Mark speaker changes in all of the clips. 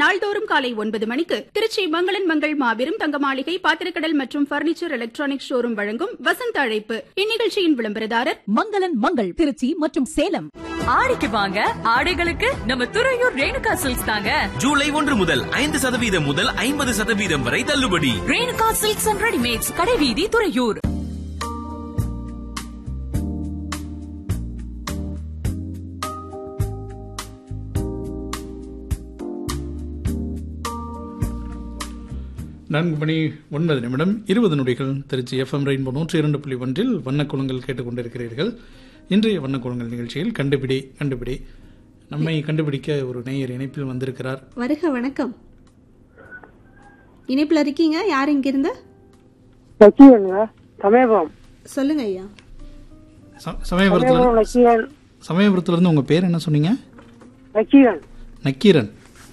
Speaker 1: நாள்தோறும் காலை ஒன்பது மணிக்கு திருச்சி மங்களன் மங்கள் மாபெரும் தங்க மாளிகை பாத்திரக்கடல் மற்றும் பர்னிச்சர் எலக்ட்ரானிக் ஷோரூம் வழங்கும் வசந்த அழைப்பு இந்நிகழ்ச்சியின் விளம்பரதாரர்
Speaker 2: மங்களன் மங்கள் திருச்சி மற்றும் சேலம்
Speaker 3: ஆடிக்கு வாங்க ஆடைகளுக்கு நம்ம துறையூர் ரேணுகா சில்க்ஸ் தாங்க
Speaker 4: ஜூலை ஒன்று முதல் ஐந்து சதவீதம் முதல் ஐம்பது சதவீதம் வரை தள்ளுபடி
Speaker 3: ரேணுகா சில்க்ஸ் அண்ட் ரெடிமேட்ஸ் கடைவீதி துறையூர்
Speaker 5: நான்கு மணி ஒன்பது நிமிடம் இருபது நொடிகள் திருச்சி எஃப்எம் ரெயின்போ நூற்றி இரண்டு புள்ளி ஒன்றில் வண்ணக்குளங்கள் கேட்டுக்கொண்டிருக்கிறீர்கள் இன்றைய வண்ணக்குளங்கள் நிகழ்ச்சியில் கண்டுபிடி கண்டுபிடி நம்மை கண்டுபிடிக்க ஒரு நேயர் இணைப்பில் வந்திருக்கிறார்
Speaker 6: வருக வணக்கம் இணைப்புல இருக்கீங்க யார் இங்கிருந்து
Speaker 7: நக்கீரனுங்க சமயபுரம்
Speaker 6: சொல்லுங்க ஐயா
Speaker 5: ச- சமயபுரத்தில்
Speaker 7: சமயபுரம் நக்கீரன்
Speaker 5: சமயபுரத்துலேருந்து உங்கள் பேர் என்ன சொன்னீங்க
Speaker 7: நக்கீரன்
Speaker 5: நக்கீரன்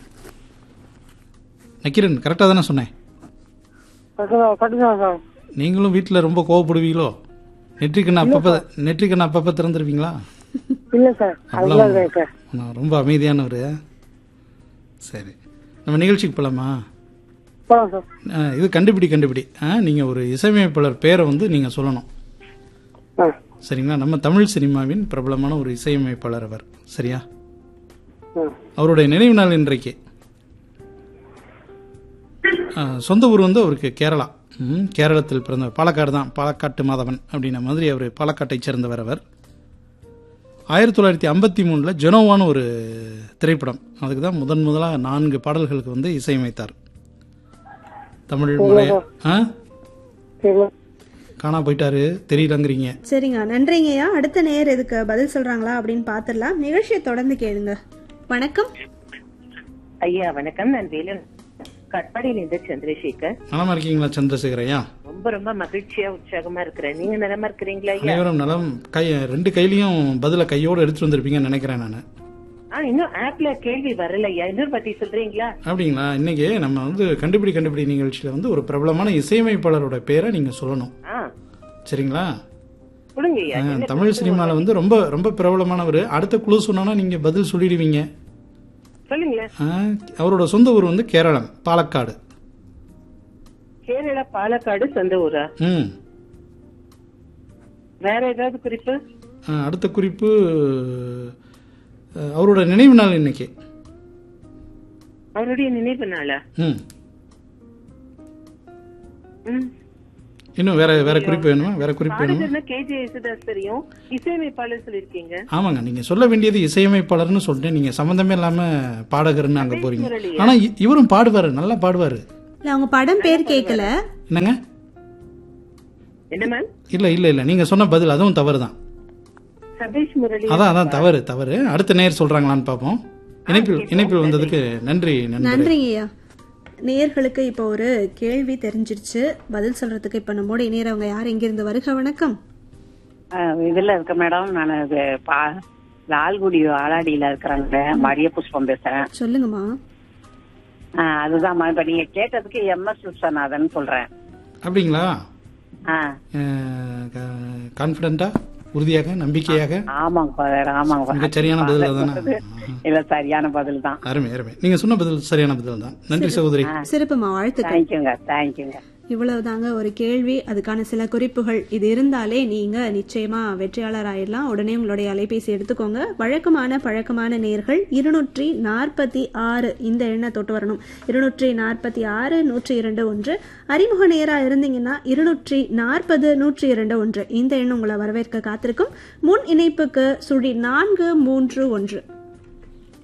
Speaker 5: நக்கீரன் கரெக்டாக தானே சொன்னேன்
Speaker 7: கட்டுதான் சார்
Speaker 5: நீங்களும் வீட்டில் ரொம்ப கோவப்படுவீங்களோ நெற்றிக்கண்ணை அப்பப்போ நெற்றிக்கண்ணை அப்பப்போ திறந்துருவீங்களா
Speaker 7: இல்ல சார்
Speaker 5: அவ்வளோ
Speaker 7: அதெல்லாம் இல்லை சார்
Speaker 5: நான் ரொம்ப அமைதியானவர் சரி நம்ம நிகழ்ச்சிக்கு போகலாமா
Speaker 7: போலாம் சார்
Speaker 5: ஆ, இது கண்டுபிடி கண்டுபிடி ஆ நீங்கள் ஒரு இசையமைப்பாளர் பேரை வந்து நீங்கள் சொல்லணும்
Speaker 7: ஆ
Speaker 5: சரிங்களா நம்ம தமிழ் சினிமாவின் பிரபலமான ஒரு இசையமைப்பாளர் அவர் சரியா
Speaker 7: ஆ
Speaker 5: அவருடைய நினைவு நாள் இன்றைக்கு ஆ, சொந்த ஊர் வந்து அவருக்கு கேரளா ம், கேரளத்தில் பிறந்த பாலக்காடு தான் பாலக்காட்டு மாதவன் அப்படின்ன மாதிரி அவர் பாலக்காட்டைச் சேர்ந்தவர் அவர் ஆயிரத்தி தொள்ளாயிரத்தி ஐம்பத்தி மூணில் ஜெனோவான்னு ஒரு திரைப்படம் அதுக்கு தான் முதன் முதலாக நான்கு பாடல்களுக்கு வந்து இசையமைத்தார் தமிழ் மலைய ஆ
Speaker 7: சரி
Speaker 5: காணா போயிட்டாரு தெரியலங்கிறீங்க
Speaker 6: சரிங்க நன்றிங்க ஐயா அடுத்த நேர் இதுக்கு பதில் சொல்றாங்களா அப்படின்னு பாத்துடலாம் நிகழ்ச்சியை தொடர்ந்து கேளுங்க வணக்கம்
Speaker 8: ஐயா வணக்கம் நான் வேலன் கட்பாடியிலிருந்து சந்திரசேகர்
Speaker 5: நலமா இருக்கீங்களா சந்திரசேகரையா
Speaker 8: ரொம்ப ரொம்ப மகிழ்ச்சியா உற்சாகமா இருக்கிறேன் நீங்க நலமா இருக்கிறீங்களா ஐயா
Speaker 5: அனைவரும் நலம் கை ரெண்டு கையிலையும் பதில கையோடு எடுத்துட்டு வந்திருப்பீங்கன்னு நினைக்கிறேன் நான்
Speaker 8: ஆ இன்னும் ஆப்ல கேள்வி வரல ஐயா இன்னொரு பத்தி சொல்றீங்களா
Speaker 5: அப்படிங்களா இன்னைக்கு நம்ம வந்து கண்டுபிடி கண்டுபிடி நிகழ்ச்சியில வந்து ஒரு பிரபலமான இசையமைப்பாளரோட பேரை நீங்க சொல்லணும்
Speaker 8: ஆ
Speaker 5: சரிங்களா
Speaker 8: கொடுங்க ஐயா
Speaker 5: அஹ்,
Speaker 8: என்ன
Speaker 5: தமிழ் சினிமால வந்து ரொம்ப ரொம்ப பிரபலமானவர் அடுத்த குழு சொன்னா நீங்க பதில் சொல்லிடுவீங்க
Speaker 8: சொல்லுங்களேன்
Speaker 5: அஹ், அவரோட சொந்த ஊர் வந்து கேரளம் பாலக்காடு
Speaker 8: கேரளா பாலக்காடு சொந்த ஊரா
Speaker 5: ம்
Speaker 8: வேற ஏதாவது குறிப்பு
Speaker 5: அஹ், அடுத்த குறிப்பு அஹ், அவரோட நினைவு நாள் இன்னைக்கு
Speaker 8: அவருடைய நினைவு நாளா
Speaker 5: ம்
Speaker 8: ம்
Speaker 5: இன்னும் வேற வேற குறிப்பு வேணுமா வேற குறிப்பு வேணுமா
Speaker 8: பாடகர்னா கேஜே யேசுதாஸ் தெரியும் இசையமைப்பாளர் சொல்லிருக்கீங்க
Speaker 5: ஆமாங்க நீங்க சொல்ல வேண்டியது இசையமைப்பாளர்னு சொல்லிட்டு நீங்க சம்பந்தமே இல்லாம பாடகர்னு அங்க போறீங்க
Speaker 8: முரளியா?
Speaker 5: ஆனா இ- இவரும் பாடுவாரு நல்லா பாடுவாரு
Speaker 6: இல்ல அவங்க படம் பேர் கேட்கல
Speaker 5: என்னங்க
Speaker 8: என்ன மேம்
Speaker 5: இல்ல இல்ல இல்ல நீங்க சொன்ன பதில் அதுவும் தவறு தான்
Speaker 8: சபேஷ் முரளி
Speaker 5: அதான் அதான் தவறு தவறு அடுத்த நேர் சொல்றாங்களான்னு பாப்போம் இணைப்பில் இணைப்பில் வந்ததுக்கு நன்றி நன்றி
Speaker 6: நன்றிங்க ஐயா நேர்களுக்கு இப்போ ஒரு கேள்வி தெரிஞ்சிருச்சு பதில் சொல்றதுக்கு இப்ப நம்மோட இணையறவங்க யார் இங்கிருந்து வருக வணக்கம்
Speaker 9: இதுல இருக்க மேடம் நான் இது பா லால்குடி ஆலாடியில இருக்கிறாங்க மரிய புஷ்பம் பேசுறேன்
Speaker 6: சொல்லுங்கம்மா
Speaker 9: ஆ, அதுதான் இப்ப நீங்க கேட்டதுக்கு எம் எஸ் விஸ்வநாதன் சொல்றேன்
Speaker 5: அப்படிங்களா
Speaker 9: ஆ,
Speaker 5: கான்பிடண்டா உறுதியாக நம்பிக்கையாக
Speaker 9: ஆமாங்க ஃபாதர் ஆமாங்க
Speaker 5: மிக சரியான பதில் தானே
Speaker 9: இல்ல சரியான பதில் தான்
Speaker 5: அருமை அருமை நீங்க சொன்ன பதில் சரியான பதில் தான் நன்றி சகோதரி
Speaker 6: சிறப்புமா வாழ்த்துக்கள்
Speaker 9: தேங்க்யூங்க தேங்க்யூங்க
Speaker 6: இவ்வளவுதாங்க ஒரு கேள்வி அதுக்கான சில குறிப்புகள் இது இருந்தாலே நீங்க நிச்சயமா வெற்றியாளர் ஆயிடலாம் உடனே உங்களுடைய அலைபேசி எடுத்துக்கோங்க வழக்கமான பழக்கமான நேர்கள் இருநூற்றி நாற்பத்தி ஆறு இந்த எண்ணை தொட்டு வரணும் இருநூற்றி நாற்பத்தி ஆறு நூற்றி இரண்டு ஒன்று அறிமுக நேரா இருந்தீங்கன்னா இருநூற்றி நாற்பது நூற்றி இரண்டு ஒன்று இந்த எண் உங்களை வரவேற்க காத்திருக்கும் முன் இணைப்புக்கு சுழி நான்கு மூன்று ஒன்று